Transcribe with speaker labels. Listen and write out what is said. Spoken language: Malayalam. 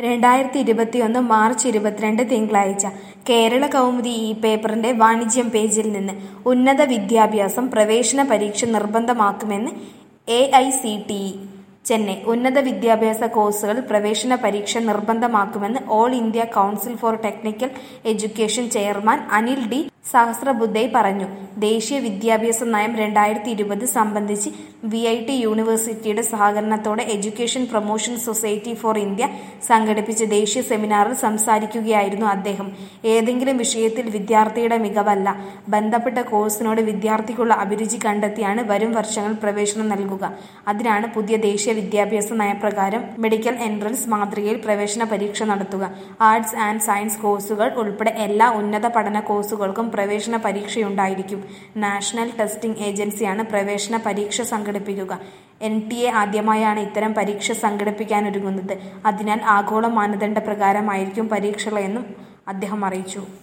Speaker 1: രണ്ടായിരത്തി ഇരുപത്തിയൊന്ന് മാർച്ച് ഇരുപത്തിരണ്ട് തിങ്കളാഴ്ച കേരള കൗമുദി ഈ പേപ്പറിന്റെ വാണിജ്യം പേജിൽ നിന്ന് ഉന്നത വിദ്യാഭ്യാസം പ്രവേശന പരീക്ഷ നിർബന്ധമാക്കുമെന്ന് A I C T E Chennai ഉന്നത വിദ്യാഭ്യാസ കോഴ്സുകൾ പ്രവേശന പരീക്ഷ നിർബന്ധമാക്കുമെന്ന് all India council for technical education chairman Anil D Sahasrabudhe പറഞ്ഞു ദേശീയ വിദ്യാഭ്യാസ നയം രണ്ടായിരത്തി ഇരുപത് സംബന്ധിച്ച് വി ഐ ടി യൂണിവേഴ്സിറ്റിയുടെ സഹകരണത്തോടെ education promotion society for India സംഘടിപ്പിച്ച ദേശീയ സെമിനാറിൽ സംസാരിക്കുകയായിരുന്നു അദ്ദേഹം ഏതെങ്കിലും വിഷയത്തിൽ വിദ്യാർത്ഥിയുടെ മികവല്ല ബന്ധപ്പെട്ട കോഴ്സിനോട് വിദ്യാർത്ഥിക്കുള്ള അഭിരുചി കണ്ടെത്തിയാണ് വരും വർഷങ്ങളിൽ പ്രവേശനം നൽകുക അതിനാണ് പുതിയ ദേശീയ വിദ്യാഭ്യാസ നയപ്രകാരം മെഡിക്കൽ എൻട്രൻസ് മാതൃകയിൽ പ്രവേശന പരീക്ഷ നടത്തുക ആർട്സ് ആൻഡ് സയൻസ് കോഴ്സുകൾ ഉൾപ്പെടെ എല്ലാ ഉന്നത പഠന കോഴ്സുകൾക്കും പ്രവേശന പരീക്ഷയുണ്ടായിരിക്കും നാഷണൽ ടെസ്റ്റിംഗ് ഏജൻസിയാണ് പ്രവേശന പരീക്ഷ സംഘടിപ്പിക്കുക എൻ ടി എ ആദ്യമായാണ് ഇത്തരം പരീക്ഷ സംഘടിപ്പിക്കാനൊരുങ്ങുന്നത് അതിനാൽ ആഗോള മാനദണ്ഡ പ്രകാരമായിരിക്കും പരീക്ഷകളെന്നും അദ്ദേഹം അറിയിച്ചു